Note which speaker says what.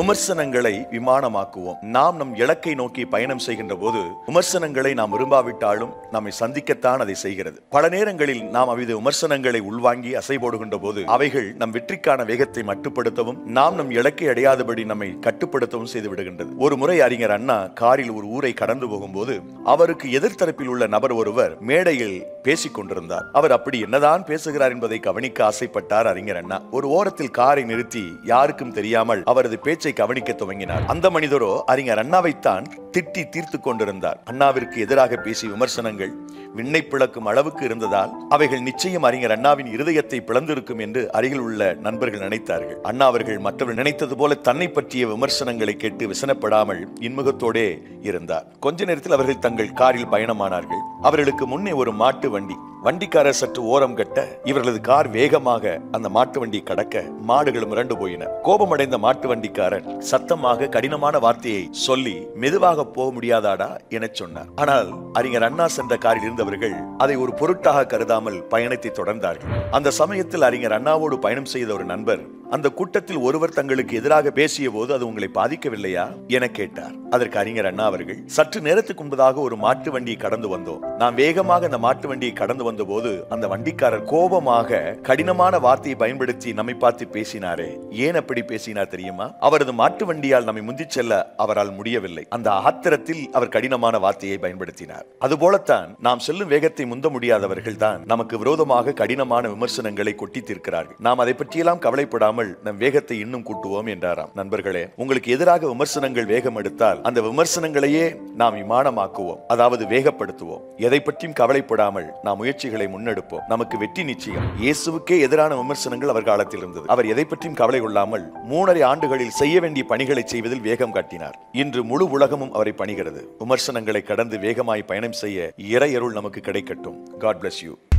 Speaker 1: விமர்சனங்களை விமானமாக்குவோம் நாம் நம் இலக்கை நோக்கி பயணம் செய்கின்ற போது விமர்சனங்களை நாம் விரும்பாவிட்டாலும் நம்மை சந்திக்கத்தான் அதை செய்கிறது பல நேரங்களில் நாம் அவ்வித விமர்சனங்களை உள்வாங்கி அசை போடுகின்ற போது அவைகள் நம் வெற்றிக்கான வேகத்தை மட்டுப்படுத்தவும் நாம் நம் இலக்கை அடையாதபடி நம்மை கட்டுப்படுத்தவும் செய்து விடுகின்றது ஒரு முறை அறிஞர் அண்ணா காரில் ஒரு ஊரை கடந்து போகும்போது அவருக்கு எதிர்த்தரப்பில் உள்ள நபர் ஒருவர் மேடையில் பேசிக் கொண்டிருந்தார் அவர் அப்படி என்னதான் பேசுகிறார் என்பதை கவனிக்க ஆசைப்பட்டார் அறிஞர் அண்ணா ஒரு ஓரத்தில் காரை நிறுத்தி யாருக்கும் தெரியாமல் அவரது பேச்சை கவனிக்க துவங்கினார் அந்த மனிதரோ அறிஞர் அண்ணாவைத்தான் திட்டி தீர்த்து கொண்டிருந்தார் அண்ணாவிற்கு எதிராக பேசிய விமர்சனங்கள் விண்ணை பிளக்கும் அளவுக்கு இருந்ததால் அவைகள் நிச்சயம் அறிஞர் அண்ணாவின் இருதயத்தை பிளந்திருக்கும் என்று அருகில் உள்ள நண்பர்கள் நினைத்தார்கள் அண்ணா அவர்கள் மற்றவர் நினைத்தது போல தன்னை பற்றிய விமர்சனங்களை கேட்டு விசனப்படாமல் இன்முகத்தோடே இருந்தார் கொஞ்ச நேரத்தில் அவர்கள் தங்கள் காரில் பயணமானார்கள் அவர்களுக்கு முன்னே ஒரு மாட்டு வண்டி வண்டிக்காரர் சற்று ஓரம் கட்ட இவர்களது கார் வேகமாக அந்த மாட்டு வண்டி கடக்க மாடுகளும் மிரண்டு போயின கோபமடைந்த மாட்டு வண்டிக்காரன் சத்தமாக கடினமான வார்த்தையை சொல்லி மெதுவாக போக முடியாதாடா என சொன்னார் ஆனால் அறிஞர் அண்ணா சென்ற காரில் இருந்தவர்கள் அதை ஒரு பொருட்டாக கருதாமல் பயணத்தை தொடர்ந்தார்கள் அந்த சமயத்தில் அறிஞர் அண்ணாவோடு பயணம் செய்த ஒரு நண்பர் அந்த கூட்டத்தில் ஒருவர் தங்களுக்கு எதிராக பேசிய போது அது உங்களை பாதிக்கவில்லையா என கேட்டார் அதற்கு அறிஞர் அண்ணா அவர்கள் சற்று நேரத்துக்கு முன்பதாக ஒரு மாட்டு வண்டியை கடந்து வந்தோம் நாம் வேகமாக அந்த மாட்டு வண்டியை கடந்து வந்த போது அந்த வண்டிக்காரர் கோபமாக கடினமான வார்த்தையை பயன்படுத்தி நம்மை பார்த்து பேசினாரே ஏன் அப்படி பேசினார் தெரியுமா அவரது மாட்டு வண்டியால் நம்மை முந்திச் செல்ல அவரால் முடியவில்லை அந்த ஆத்திரத்தில் அவர் கடினமான வார்த்தையை பயன்படுத்தினார் அதுபோலத்தான் நாம் செல்லும் வேகத்தை முந்த முடியாதவர்கள் தான் நமக்கு விரோதமாக கடினமான விமர்சனங்களை கொட்டி தீர்க்கிறார்கள் நாம் அதை பற்றியெல்லாம் கவலைப்படாமல் நம் வேகத்தை இன்னும் கூட்டுவோம் என்றாராம் நண்பர்களே உங்களுக்கு எதிராக விமர்சனங்கள் வேகம் எடுத்தால் அந்த விமர்சனங்களையே நாம் விமானமாக்குவோம் அதாவது வேகப்படுத்துவோம் எதை பற்றியும் கவலைப்படாமல் நாம் முயற்சிகளை முன்னெடுப்போம் நமக்கு வெற்றி நிச்சயம் இயேசுவுக்கே எதிரான விமர்சனங்கள் அவர் காலத்தில் இருந்தது அவர் எதை பற்றியும் கவலை கொள்ளாமல் மூணரை ஆண்டுகளில் செய்ய வேண்டிய பணிகளை செய்வதில் வேகம் காட்டினார் இன்று முழு உலகமும் அவரை பணிகிறது விமர்சனங்களை கடந்து வேகமாய் பயணம் செய்ய இறையருள் நமக்கு கிடைக்கட்டும் காட் bless யூ